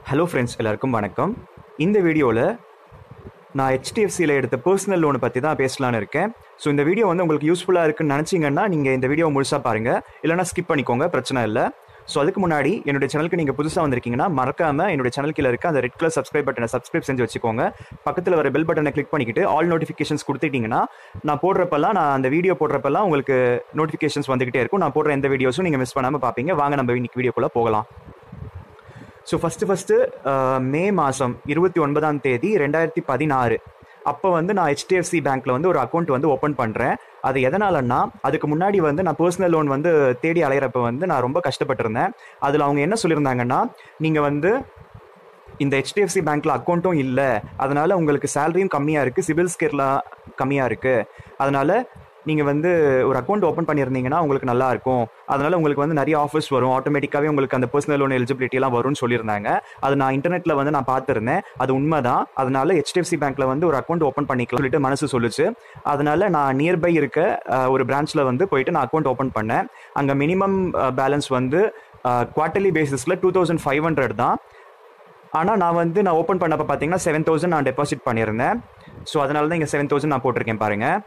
hello friends எல்லாருக்கும் வணக்கம் இந்த வீடியோவில் நான் ஹெச்டிஎஃப்சியில் எடுத்த பர்சனல் லோனை பற்றி தான் பேசலான்னு இருக்கேன் ஸோ இந்த வீடியோ வந்து உங்களுக்கு யூஸ்ஃபுல்லாக இருக்குன்னு நினச்சிங்கன்னா நீங்கள் இந்த வீடியோ முழுசாக பாருங்கள் இல்லைனா ஸ்கிப் பண்ணிக்கோங்க பிரச்சனை இல்லை ஸோ அதுக்கு முன்னாடி என்னுடைய சேனலுக்கு நீங்கள் புதுசாக வந்திருக்கீங்கன்னா மறக்காமல் என்னுடைய சேனல் கீழே இருக்க அந்த ரெட் கலர் சப்ஸ்கிரைப் பட்டனை சப்ஸ்கிரைப் செஞ்சு வச்சுக்கோங்க பக்கத்தில் வர பெல் பட்டனை கிளிக் பண்ணிக்கிட்டு ஆல் நோட்டிஃபிகேஷன்ஸ் கொடுத்துட்டீங்கன்னா நான் போடுறப்பெல்லாம் நான் அந்த வீடியோ போடுறப்பெல்லாம் உங்களுக்கு நோட்டிஃபிகேஷன்ஸ் வந்துகிட்டே இருக்கும் நான் போடுற எந்த வீடியோஸும் நீங்கள் மிஸ் பண்ணாமல் பார்ப்பீங்க வாங்க நம்ம இன்னைக்கு வீடியோக்குள்ளே போகலாம் ஸோ ஃபஸ்ட்டு ஃபஸ்ட்டு மே மாதம் இருபத்தி ஒன்பதாம் தேதி ரெண்டாயிரத்தி பதினாறு அப்போ வந்து நான் ஹெச்டிஎஃப்சி பேங்க்கில் வந்து ஒரு அக்கௌண்ட் வந்து ஓப்பன் பண்ணுறேன் அது எதனாலன்னா அதுக்கு முன்னாடி வந்து நான் பர்சனல் லோன் வந்து தேடி அலையிறப்ப வந்து நான் ரொம்ப கஷ்டப்பட்டிருந்தேன் அதில் அவங்க என்ன சொல்லியிருந்தாங்கன்னா நீங்கள் வந்து இந்த ஹெச்டிஎஃப்சி பேங்க்கில் அக்கௌண்ட்டும் இல்லை அதனால் உங்களுக்கு சேலரியும் கம்மியாக இருக்குது சிபில் ஸ்கேர்லாம் கம்மியாக இருக்குது அதனால் நீங்கள் வந்து ஒரு அக்கௌண்ட் ஓப்பன் பண்ணியிருந்தீங்கன்னா உங்களுக்கு நல்லா இருக்கும் அதனால் உங்களுக்கு வந்து நிறைய ஆஃபர்ஸ் வரும் ஆட்டோமேட்டிக்காகவே உங்களுக்கு அந்த பர்சனல் லோன் எலிஜிபிலிட்டிலாம் வரும்னு சொல்லியிருந்தாங்க அது நான் இன்டர்நெட்டில் வந்து நான் பார்த்துருந்தேன் அது உண்மை தான் அதனால ஹெச்டிஎஃப்சி பேங்க்கில் வந்து ஒரு அக்கௌண்ட் ஓப்பன் பண்ணிக்கலாம் சொல்லிட்டு மனசு சொல்லுச்சு அதனால நான் நியர்பை இருக்க அஹ், ஒரு பிரான்ச்சில் வந்து போயிட்டு நான் அக்கௌண்ட் ஓப்பன் பண்ணேன் அங்கே மினிமம் பேலன்ஸ் வந்து குவார்ட்டர்லி பேசிஸில் டூ தௌசண்ட் ஃபைவ் ஹண்ட்ரட் தான் ஆனால் நான் வந்து நான் ஓப்பன் பண்ணப்போ பார்த்தீங்கன்னா செவன் தௌசண்ட் நான் டெபாசிட் பண்ணியிருந்தேன் ஸோ அதனால தான் இங்கே செவன் தௌசண்ட் நான் போட்டிருக்கேன் பாருங்கள்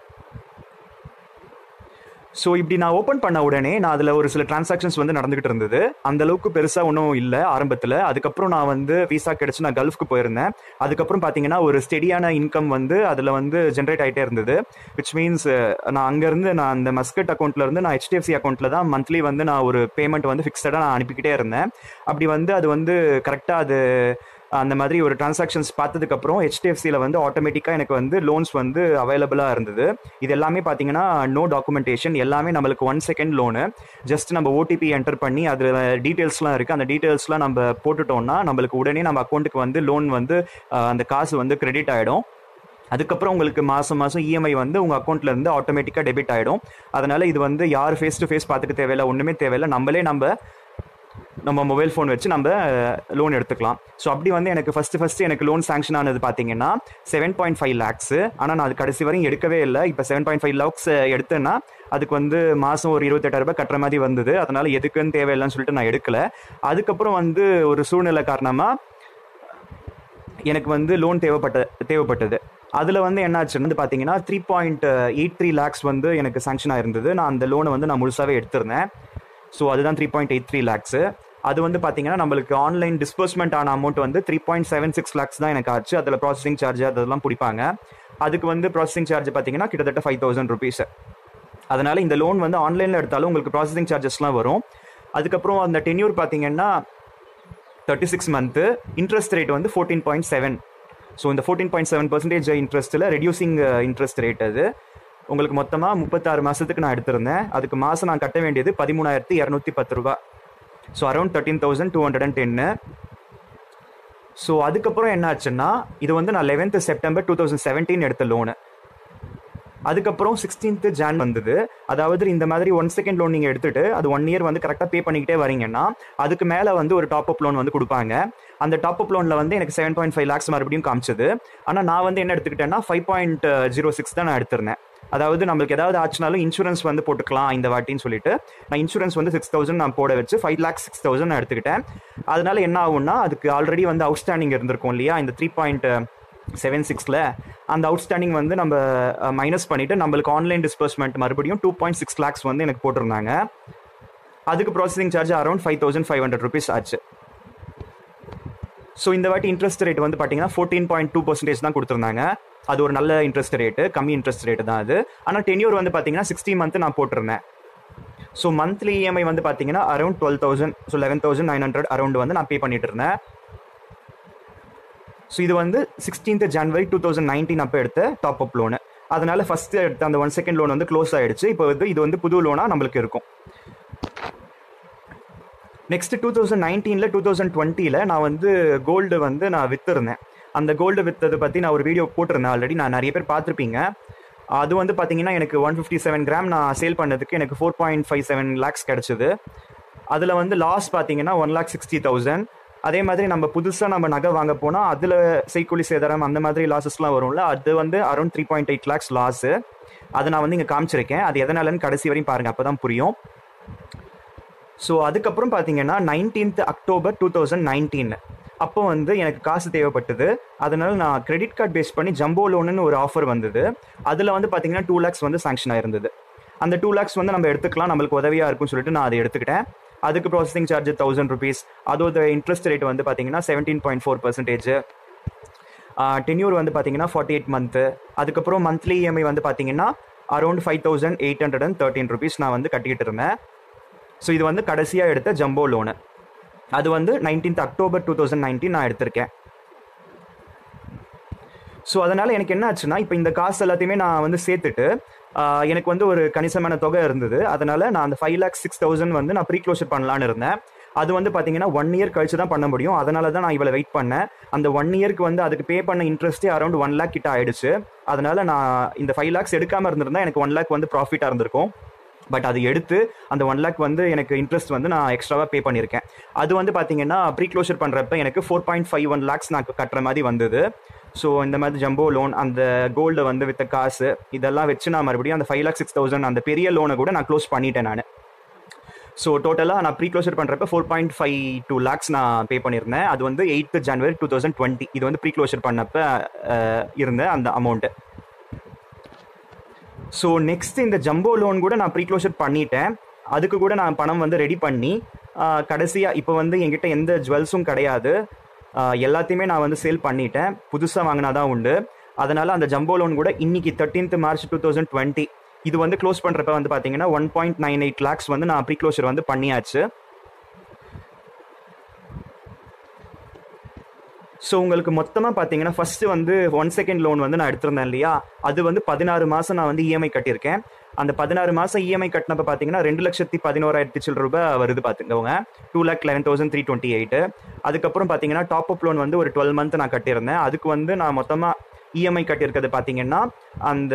ஸோ இப்படி நான் ஓப்பன் பண்ண உடனே நான் அதில் ஒரு சில டிரான்சாக்ஷன்ஸ் வந்து நடந்துகிட்டு இருந்தது அந்த அளவுக்கு பெருசாக ஒன்றும் இல்லை ஆரம்பத்தில் அதுக்கப்புறம் நான் வந்து விசா கிடச்சி நான் கல்ஃப்க்கு போயிருந்தேன் அதுக்கப்புறம் பார்த்தீங்கன்னா ஒரு ஸ்டெடியான இன்கம் வந்து அதில் வந்து ஜென்ரேட் ஆகிட்டே இருந்தது விச் மீன்ஸ் நான் அங்கேருந்து நான் அந்த மஸ்கட் அக்கௌண்ட்ல இருந்து நான் ஹெச்டிஎஃப்சி அக்கௌண்ட்டில் தான் மந்த்லி வந்து நான் ஒரு பேமெண்ட் வந்து ஃபிக்ஸடாக நான் அனுப்பிக்கிட்டே இருந்தேன் அப்படி வந்து அது வந்து கரெக்டாக அது அந்த மாதிரி ஒரு டிரான்சாக்ஷன்ஸ் பார்த்ததுக்கப்புறம் ஹெச்டிஎஃப்சியில் வந்து ஆட்டோமேட்டிக்காக எனக்கு வந்து லோன்ஸ் வந்து அவைலபிளாக இருந்தது இது எல்லாமே பார்த்தீங்கன்னா நோ டாக்குமெண்டேஷன் எல்லாமே நம்மளுக்கு ஒன் செகண்ட் லோனு ஜஸ்ட் நம்ம ஓடிபி என்டர் பண்ணி அதில் டீட்டெயில்ஸ்லாம் இருக்குது அந்த டீட்டெயில்ஸ்லாம் நம்ம போட்டுட்டோம்னா நம்மளுக்கு உடனே நம்ம அக்கௌண்ட்டுக்கு வந்து லோன் வந்து அஹ், அந்த காசு வந்து கிரெடிட் ஆகிடும் அதுக்கப்புறம் உங்களுக்கு மாதம் மாதம் இஎம்ஐ வந்து உங்கள் அக்கௌண்ட்ல இருந்து ஆட்டோமேட்டிக்காக டெபிட் ஆகிடும் அதனால இது வந்து யார் ஃபேஸ் டு ஃபேஸ் பார்த்துக்க தேவையில்லை ஒன்றுமே தேவையில்லை நம்மளே நம்ம நம்ம மொபைல் ஃபோன் வச்சு நம்ம லோன் எடுத்துக்கலாம் ஸோ அப்படி வந்து எனக்கு ஃபஸ்ட்டு ஃபஸ்ட்டு எனக்கு லோன் சாங்ஷன் ஆனது பார்த்தீங்கன்னா செவன் பாயிண்ட் ஃபைவ் லேக்ஸு ஆனால் நான் அது கடைசி வரையும் எடுக்கவே இல்லை இப்போ செவன் பாயிண்ட் ஃபைவ் லேக்ஸ் எடுத்தேன்னா அதுக்கு வந்து மாதம் ஒரு இருபத்தெட்டாயிரம் ரூபாய் கட்டுற மாதிரி வந்தது அதனால எதுக்குன்னு தேவையில்லைன்னு சொல்லிட்டு நான் எடுக்கல அதுக்கப்புறம் வந்து ஒரு சூழ்நிலை காரணமாக எனக்கு வந்து லோன் தேவைப்பட்ட தேவைப்பட்டது அதில் வந்து என்னாச்சுன்னு வந்து பார்த்தீங்கன்னா three point eight three lakhs வந்து எனக்கு சாங்ஷன் ஆயிருந்தது நான் அந்த லோனை வந்து நான் முழுசாகவே எடுத்திருந்தேன் ஸோ அதுதான் three point eight three lakhs அது வந்து பார்த்தீங்கன்னா நம்மளுக்கு ஆன்லைன் டிஸ்பர்ஸ்மெண்ட் ஆன அமௌண்ட் வந்து three point seven six lakhs தான் எனக்கு ஆச்சு அதில் ப்ராசஸிங் சார்ஜ் அதெல்லாம் பிடிப்பாங்க அதுக்கு வந்து ப்ராசஸிங் சார்ஜ் பார்த்தீங்கன்னா கிட்டத்தட்ட ஃபைவ் தௌசண்ட் ருபீஸ் அதனால இந்த லோன் வந்து ஆன்லைனில் எடுத்தாலும் உங்களுக்கு ப்ராசஸிங் சார்ஜஸ்லாம் வரும் அதுக்கப்புறம் அந்த டென்யூர் பார்த்தீங்கன்னா thirty six month interest rate வந்து ஃபோர்டீன் பாயிண்ட் செவன் ஸோ இந்த ஃபோர்டீன் பாயிண்ட் செவன் பர்சன்டேஜ் இன்ட்ரெஸ்ட்டில் ரெடியூசிங் இன்ட்ரெஸ்ட் ரேட் அது உங்களுக்கு மொத்தமாக முப்பத்தாறு மாதத்துக்கு நான் எடுத்திருந்தேன் அதுக்கு மாதம் நான் கட்ட வேண்டியது பதிமூணாயிரத்தி இரநூத்தி பத்து ரூபா so around thirteen thousand two hundred and ten so அதுக்கப்புறம் என்ன ஆச்சுன்னா இது வந்து நான் eleventh September two thousand seventeen எடுத்த லோனு அதுக்கப்புறம் சிக்ஸ்டீன்த் ஜான் வந்தது அதாவது இந்த மாதிரி ஒன் செகண்ட் லோன் நீங்கள் எடுத்துட்டு அது ஒன் இயர் வந்து கரெக்டாக பே பண்ணிக்கிட்டே வரீங்கன்னா அதுக்கு மேலே வந்து ஒரு டாப் அப் லோன் வந்து கொடுப்பாங்க அந்த டாப் அப் லோனில் வந்து எனக்கு செவன் பாயிண்ட் ஃபைவ் லேக்ஸ் மறுபடியும் காமிச்சது ஆனால் நான் வந்து என்ன எடுத்துக்கிட்டேன்னா ஃபைவ் பாயிண்ட் ஜீரோ சிக்ஸ் தான் நான் எடுத்திருந்தேன் அதாவது நம்மளுக்கு ஏதாவது ஆச்சுனாலும் இன்சூரன்ஸ் வந்து போட்டுக்கலாம் இந்த வாட்டின்னு சொல்லிட்டு நான் இன்சூரன்ஸ் வந்து சிக்ஸ் தௌசண்ட் நான் போட வச்சு ஃபைவ் லேக்ஸ் சிக்ஸ் தௌசண்ட் நான் எடுத்துக்கிட்டேன் அதனால என்ன ஆகும்னா அதுக்கு ஆல்ரெடி வந்து அவுட்ஸ்டாண்டிங் இருந்திருக்கும் இல்லையா இந்த த்ரீ பாயிண்ட் செவன் சிக்ஸில் அந்த அவுட்ஸ்டாண்டிங் வந்து நம்ம மைனஸ் பண்ணிவிட்டு நம்மளுக்கு ஆன்லைன் டிஸ்பர்ஸ்மெண்ட் மறுபடியும் டூ பாயிண்ட் சிக்ஸ் லேக்ஸ் வந்து எனக்கு போட்டிருந்தாங்க அதுக்கு processing charge around five thousand five hundred rupees ஆச்சு ஸோ இந்த வாட்டி இன்ட்ரெஸ்ட் ரேட் வந்து பார்த்தீங்கன்னா ஃபோர்டீன் பாயிண்ட் டூ பர்சன்டேஜ் தான் கொடுத்துருந்தாங்க அது ஒரு நல்ல இன்ட்ரெஸ்ட் ரேட்டு கம்மி இன்ட்ரெஸ்ட் ரேட்டு தான் அது ஆனால் டென்யூர் வந்து பார்த்தீங்கன்னா சிக்ஸ்டி மந்த் நான் போட்டிருந்தேன் ஸோ மந்த்லி இஎம்ஐ வந்து பார்த்தீங்கன்னா around twelve thousand so eleven thousand nine hundred around வந்து நான் பே பண்ணிட்டு இருந்தேன் ஸோ இது வந்து sixteenth January two thousand nineteen அப்போ எடுத்த டாப் அப் லோனு அதனால ஃபர்ஸ்ட் எடுத்த அந்த ஒன் செகண்ட் லோன் வந்து க்ளோஸ் ஆயிடுச்சு இப்போ வந்து இது வந்து புது லோனாக நம்மளுக்கு இருக்கும் நெக்ஸ்ட் டூ தௌசண்ட் நைன்டீனில் டூ தௌசண்ட் டுவெண்ட்டியில் நான் வந்து கோல்டு வந்து நான் விற்றுருந்தேன் அந்த கோல்டு விற்றதை பற்றி நான் ஒரு வீடியோ போட்டிருந்தேன் ஆல்ரெடி நான் நிறைய பேர் பார்த்துருப்பீங்க அது வந்து பார்த்தீங்கன்னா எனக்கு ஒன் ஃபிஃப்டி செவன் கிராம் நான் சேல் பண்ணதுக்கு எனக்கு four point five seven lakhs கிடச்சிது அதில் வந்து லாஸ் பார்த்தீங்கன்னா ஒன் லேக் சிக்ஸ்டி தௌசண்ட் அதே மாதிரி நம்ம புதுசாக நம்ம நகை வாங்க போனால் அதில் செய்கூலி சேதாரம் அந்த மாதிரி லாஸஸ்லாம் வரும்ல அது வந்து around three point eight lakhs loss அதை நான் வந்து இங்கே காமிச்சிருக்கேன் அது எதனாலன்னு கடைசி வரையும் பாருங்கள் அப்போ தான் புரியும் ஸோ அதுக்கப்புறம் பார்த்தீங்கன்னா nineteenth October two thousand nineteen அப்போ வந்து எனக்கு காசு தேவைப்பட்டது அதனால நான் கிரெடிட் கார்டு பேஸ் பண்ணி ஜம்போ லோனுன்னு ஒரு ஆஃபர் வந்தது அதில் வந்து பார்த்தீங்கன்னா டூ லேக்ஸ் வந்து சாங்ஷன் ஆயிருந்தது அந்த டூ லேக்ஸ் வந்து நம்ம எடுத்துக்கலாம் நம்மளுக்கு உதவியாக இருக்கும்னு சொல்லிட்டு நான் அதை எடுத்துக்கிட்டேன் அதுக்கு ப்ராசஸிங் சார்ஜ் தௌசண்ட் ருபீஸ் அதோட இன்ட்ரெஸ்ட் ரேட் வந்து பார்த்தீங்கன்னா seventeen point four percentage tenure வந்து பார்த்தீங்கன்னா ஃபார்ட்டி எயிட் மந்த்து அதுக்கப்புறம் மந்த்லி இஎம்ஐ வந்து பார்த்தீங்கன்னா around five thousand eight hundred and thirteen rupees நான் வந்து கட்டிக்கிட்டு இருந்தேன் ஸோ இது வந்து கடைசியாக எடுத்த ஜம்போ லோனு அது வந்து nineteenth October two thousand nineteen நான் எடுத்திருக்கேன் ஸோ அதனால் எனக்கு என்ன ஆச்சுன்னா இப்போ இந்த காசு எல்லாத்தையுமே நான் வந்து சேர்த்துட்டு ஆஹ், எனக்கு வந்து ஒரு கணிசமான தொகை இருந்தது அதனால நான் அந்த ஃபைவ் லேக்ஸ் சிக்ஸ் தௌசண்ட் வந்து நான் ப்ரீ க்ளோஷர் பண்ணலான்னு இருந்தேன் அது வந்து பார்த்தீங்கன்னா ஒன் இயர் கழிச்சு தான் பண்ண முடியும் அதனால தான் நான் இவ்வளோ வெயிட் பண்ணேன் அந்த ஒன் இயர்க்கு வந்து அதுக்கு பே பண்ண இன்ட்ரெஸ்ட்டே அரௌண்ட் ஒன் லேக் கிட்ட ஆயிடுச்சு அதனால நான் இந்த ஃபைவ் லேக்ஸ் எடுக்காமல் இருந்திருந்தா எனக்கு ஒன் லேக் வந்து ப்ராஃபிட்டாக இருந்திருக்கும் பட் அது எடுத்து அந்த ஒன் லேக் வந்து எனக்கு இன்ட்ரெஸ்ட் வந்து நான் எக்ஸ்ட்ராவாக பே பண்ணியிருக்கேன் அது வந்து பார்த்தீங்கன்னா ப்ரீ க்ளோஷர் பண்ணுறப்ப எனக்கு four point five one lakhs நான் கட்டுற மாதிரி வந்தது ஸோ இந்த மாதிரி ஜம்போ லோன் அந்த கோல்டு வந்து வித்த காசு இதெல்லாம் வச்சு நான் மறுபடியும் அந்த ஃபைவ் லேக் சிக்ஸ் தௌசண்ட் அந்த பெரிய லோனை கூட நான் க்ளோஸ் பண்ணிட்டேன் நான் ஸோ டோட்டலாக நான் ப்ரீ க்ளோஷர் பண்ணுறப்ப four point five two lakhs நான் பே பண்ணியிருந்தேன் அது வந்து eighth January two thousand twenty இது வந்து ப்ரீ க்ளோஷர் பண்ணப்ப அஹ், இருந்த அந்த அமௌண்ட்டு ஸோ நெக்ஸ்ட் இந்த ஜம்போ லோன் கூட நான் ப்ரீ க்ளோஷர் பண்ணிட்டேன் அதுக்கு கூட நான் பணம் வந்து ரெடி பண்ணி கடைசியாக இப்போ வந்து என்கிட்ட எந்த ஜுவல்ஸும் கிடையாது ஆஹ் எல்லாத்தையுமே நான் வந்து சேல் பண்ணிட்டேன் புதுசாக வாங்கினா தான் உண்டு அதனால அந்த ஜம்போ லோன் கூட இன்னைக்கு thirteenth March two thousand twenty இது வந்து க்ளோஸ் பண்ணுறப்ப வந்து பார்த்தீங்கன்னா one point nine eight lakhs வந்து நான் ப்ரீ க்ளோஷர் வந்து பண்ணியாச்சு ஸோ உங்களுக்கு மொத்தமாக பார்த்தீங்கன்னா ஃபர்ஸ்ட் வந்து ஒன் செகண்ட் லோன் வந்து நான் எடுத்திருந்தேன் இல்லையா அது வந்து பதினாறு மாதம் நான் வந்து இஎம்ஐ கட்டியிருக்கேன் அந்த பதினாறு மாதம் இஎம்ஐ கட்டினப்ப பார்த்தீங்கன்னா ரெண்டு லட்சத்தி பதினோராயிரத்தி சில்லற ரூபாய் வருது பார்த்துக்கோங்க two lakh eleven thousand three twenty eight அதுக்கப்புறம் பார்த்தீங்கன்னா டாப் அப் லோன் வந்து ஒரு டுவெல் மந்த் நான் கட்டியிருந்தேன் அதுக்கு வந்து நான் மொத்தமாக இஎம்ஐ கட்டியிருக்கிறது பார்த்தீங்கன்னா அந்த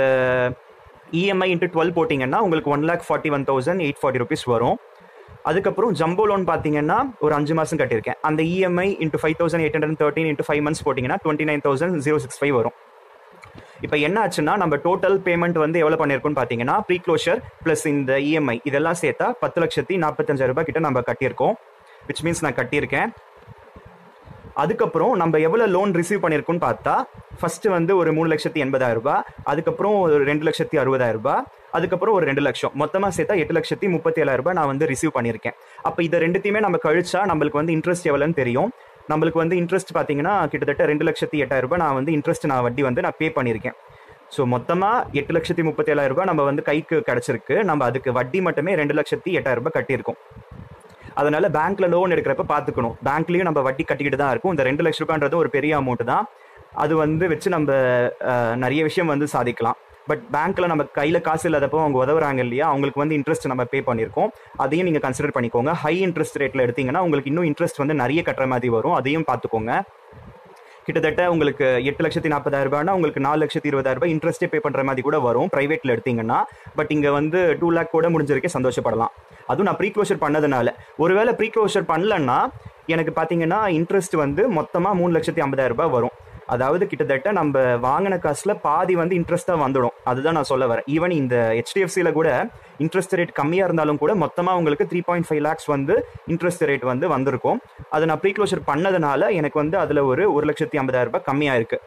இஎம்ஐ இன்ட்டு டுவெல் போட்டிங்கன்னா உங்களுக்கு one lakh forty one thousand eight forty rupees வரும் அதுக்கப்புறம் ஜம்போ லோன் பார்த்தீங்கன்னா ஒரு அஞ்சு மாதம் கட்டியிருக்கேன் அந்த EMI into five thousand eight hundred thirteen into five months போட்டிங்கன்னா twenty nine thousand zero six five வரும் இப்போ என்ன ஆச்சுன்னா நம்ம டோட்டல் பேமெண்ட் வந்து எவ்வளோ பண்ணியிருக்கோம்னு பார்த்தீங்கன்னா ப்ரீ க்ளோஷர் ப்ளஸ் இந்த இஎம்ஐ இதெல்லாம் சேர்த்தா பத்து லட்சத்தி நாற்பத்தஞ்சாயிரம் ரூபாய் கிட்ட நம்ம கட்டியிருக்கோம் விச் மீன்ஸ் நான் கட்டியிருக்கேன் அதுக்கப்புறம் நம்ம எவ்வளோ லோன் ரிசீவ் பண்ணியிருக்கோம்னு பார்த்தா ஃபர்ஸ்ட் வந்து ஒரு மூணு லட்சத்தி எண்பதாயிரம் ரூபாய் அதுக்கப்புறம் ஒரு ரெண்டு லட்சத்தி அறுபதாயிரம் ரூபாய் அதுக்கப்புறம் ஒரு ரெண்டு லட்சம் மொத்தமாக சேர்த்தா எட்டு லட்சத்தி முப்பத்தி ஏழாயிரம் ரூபாய் நான் வந்து ரிசீவ் பண்ணியிருக்கேன் அப்போ இதை ரெண்டுத்தையுமே நம்ம கழிச்சா நம்மளுக்கு வந்து இன்ட்ரெஸ்ட் எவ்வளோன்னு தெரியும் நம்மளுக்கு வந்து இன்ட்ரெஸ்ட் பார்த்தீங்கன்னா கிட்டத்தட்ட ரெண்டு லட்சத்தி எட்டாயிரம் ரூபாய் நான் வந்து இன்ட்ரெஸ்ட் நான் வட்டி வந்து நான் பே பண்ணியிருக்கேன் ஸோ மொத்தமாக எட்டு லட்சத்தி முப்பத்தி ஏழாயிரம் ரூபாய் நம்ம வந்து கைக்கு கிடச்சிருக்கு நம்ம அதுக்கு வட்டி மட்டுமே ரெண்டு லட்சத்தி எட்டாயிரம் ரூபாய் கட்டியிருக்கோம் அதனால பேங்க்ல லோன் எடுக்கிறப்ப பார்த்துக்கணும் பேங்க்லயும் நம்ம வட்டி கட்டிக்கிட்டு தான் இருக்கும் இந்த ரெண்டு லட்ச ரூபான்றது ஒரு பெரிய அமௌண்ட் தான் அது வந்து வச்சு நம்ம அஹ், நிறைய விஷயம் வந்து சாதிக்கலாம் பட் பேங்க்ல நம்ம கையில காசு இல்லாதப்போ அவங்க உதவுறாங்க இல்லையா அவங்களுக்கு வந்து இன்ட்ரெஸ்ட் நம்ம பே பண்ணியிருக்கோம் அதையும் நீங்க கன்சிடர் பண்ணிக்கோங்க ஹை இன்ட்ரெஸ்ட் ரேட்ல எடுத்தீங்கன்னா உங்களுக்கு இன்னும் இன்ட்ரெஸ்ட் வந்து நிறைய கட்டுற மாதிரி வரும் அதையும் பார்த்துக்கோங்க கிட்டத்தட்ட உங்களுக்கு எட்டு லட்சத்தி நாற்பதாயிரம் ரூபாய்னா உங்களுக்கு நாலு லட்சத்தி இருபதாயிரம் ரூபாய் இன்ட்ரெஸ்ட்டே பே பண்ற மாதிரி கூட வரும் பிரைவேட்ல எடுத்தீங்கன்னா பட் இங்க வந்து டூ லேக் கூட முடிஞ்சிருக்கே சந்தோஷப்படலாம் அதுவும் நான் ப்ரீ க்ளோஷர் பண்ணதுனால ஒருவேளை ப்ரீ க்ளோஷர் பண்ணலன்னா எனக்கு பார்த்தீங்கன்னா இன்ட்ரெஸ்ட் வந்து மொத்தமாக மூணு லட்சத்தி ஐம்பதாயிரம் ரூபாய் வரும் அதாவது கிட்டத்தட்ட நம்ம வாங்கின காசுல பாதி வந்து இன்ட்ரெஸ்ட்டாக வந்துடும் அதுதான் நான் சொல்ல வரேன் ஈவன் இந்த ஹெச்டிஎஃப்சியில் கூட இன்ட்ரெஸ்ட் ரேட் கம்மியாக இருந்தாலும் கூட மொத்தமாக உங்களுக்கு த்ரீ பாயிண்ட் ஃபைவ் லேக்ஸ் வந்து இன்ட்ரெஸ்ட் ரேட் வந்து வந்திருக்கும் அதை நான் ப்ரீ க்ளோஷர் பண்ணதுனால எனக்கு வந்து அதில் ஒரு ஒரு லட்சத்தி ஐம்பதாயிரம் ரூபாய் கம்மியாக இருக்கு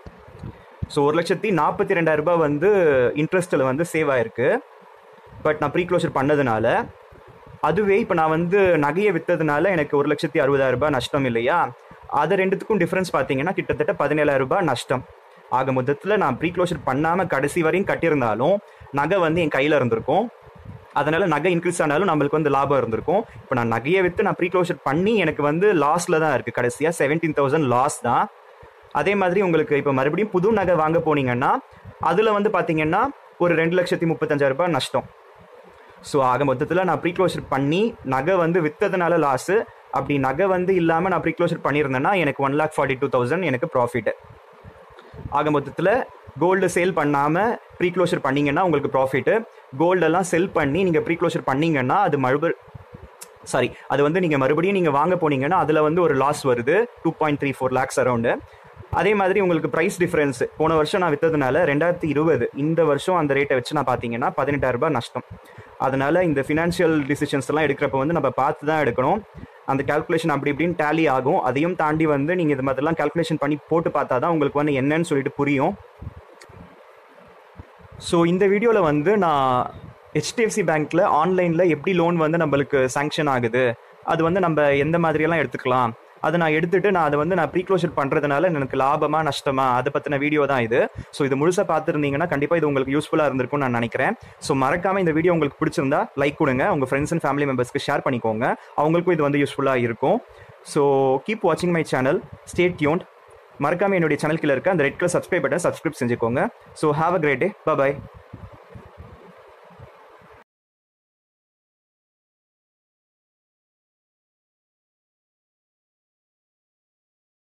ஸோ ஒரு லட்சத்தி நாற்பத்தி ரெண்டாயிரம் ரூபாய் வந்து இன்ட்ரெஸ்ட்டில் வந்து சேவ் ஆயிருக்கு பட் நான் ப்ரீ க்ளோஷர் பண்ணதுனால அதுவே இப்போ நான் வந்து நகையை விற்றதுனால எனக்கு ஒரு லட்சத்தி அறுபதாயிரம் ரூபாய் நஷ்டம் இல்லையா அது ரெண்டுத்துக்கும் டிஃப்ரென்ஸ் பார்த்தீங்கன்னா கிட்டத்தட்ட பதினேழாயிரம் ரூபாய் நஷ்டம் ஆக மொத்தத்தில் நான் ப்ரீ க்ளோஷர் பண்ணாமல் கடைசி வரையும் கட்டியிருந்தாலும் நகை வந்து என் கையில் இருந்திருக்கும் அதனால நகை இன்க்ரீஸ் ஆனாலும் நம்மளுக்கு வந்து லாபம் இருந்திருக்கும் இப்போ நான் நகையை விற்று நான் ப்ரீ க்ளோஷர் பண்ணி எனக்கு வந்து லாஸில் தான் இருக்குது கடைசியாக செவன்டீன் தௌசண்ட் லாஸ் தான் அதே மாதிரி உங்களுக்கு இப்போ மறுபடியும் புது நகை வாங்க போனீங்கன்னா அதில் வந்து பார்த்தீங்கன்னா ஒரு ரெண்டு லட்சத்தி முப்பத்தஞ்சாயிரம் ரூபாய் நஷ்டம் ஸோ ஆக மொத்தத்தில் நான் ப்ரீ க்ளோஷர் பண்ணி நகை வந்து விற்றதுனால லாஸு அப்படி நகை வந்து இல்லாமல் நான் ப்ரீ க்ளோஷர் பண்ணியிருந்தேன்னா எனக்கு one lakh forty two thousand எனக்கு ப்ராஃபிட்டு ஆக மொத்தத்தில் கோல்டு சேல் பண்ணாமல் ப்ரீ க்ளோஷர் பண்ணீங்கன்னா உங்களுக்கு ப்ராஃபிட்டு கோல்டெல்லாம் செல் பண்ணி நீங்கள் ப்ரீ க்ளோஷர் பண்ணீங்கன்னா அது மறுபடி சாரி அது வந்து நீங்கள் மறுபடியும் நீங்கள் வாங்க போனீங்கன்னா அதில் வந்து ஒரு லாஸ் வருது two point three four lakhs around அதே மாதிரி உங்களுக்கு ப்ரைஸ் டிஃப்ரென்ஸ் போன வருஷம் நான் விற்றதுனால ரெண்டாயிரத்தி இருபது இந்த வருஷம் அந்த ரேட்டை வச்சு நான் பார்த்தீங்கன்னா பதினெட்டாயிரம் ரூபாய் நஷ்டம் அதனால இந்த ஃபினான்ஷியல் டிசிஷன்ஸ் எல்லாம் எடுக்கிறப்ப வந்து நம்ம பார்த்து தான் எடுக்கணும் அந்த கால்குலேஷன் அப்படி இப்படின்னு டேலி ஆகும் அதையும் தாண்டி வந்து நீங்கள் இது மாதிரிலாம் கால்குலேஷன் பண்ணி போட்டு பார்த்தா தான் உங்களுக்கு வந்து என்னன்னு சொல்லிட்டு புரியும் ஸோ இந்த வீடியோவில் வந்து நான் ஹெச்டிஎஃப்சி பேங்க்கில் ஆன்லைனில் எப்படி லோன் வந்து நம்மளுக்கு சாங்ஷன் ஆகுது அது வந்து நம்ம எந்த மாதிரியெல்லாம் எடுத்துக்கலாம் அதை நான் எடுத்துட்டு நான் அதை வந்து நான் ப்ரீ க்ளோஷர் பண்ணுறதுனால எனக்கு லாபமா நஷ்டமா அதை பற்றின வீடியோ தான் இது ஸோ இது முழுசாக பார்த்துருந்தீங்கன்னா கண்டிப்பாக இது உங்களுக்கு யூஸ்ஃபுல்லாக இருந்திருக்கும்னு நான் நினைக்கிறேன் ஸோ மறக்காமல் இந்த வீடியோ உங்களுக்கு பிடிச்சிருந்தா லைக் கொடுங்க உங்கள் ஃப்ரெண்ட்ஸ் அண்ட் ஃபேமிலி மெம்பர்ஸ்க்கு ஷேர் பண்ணிக்கோங்க அவங்களுக்கும் இது வந்து யூஸ்ஃபுல்லாக இருக்கும் ஸோ கீப் வாட்சிங் மை சேனல் ஸ்டேட் டியூன்ட் மறக்காமல் என்னுடைய சேனல் கீழே இருக்க அந்த red colour subscribe button subscribe செஞ்சுக்கோங்க so have a great day bye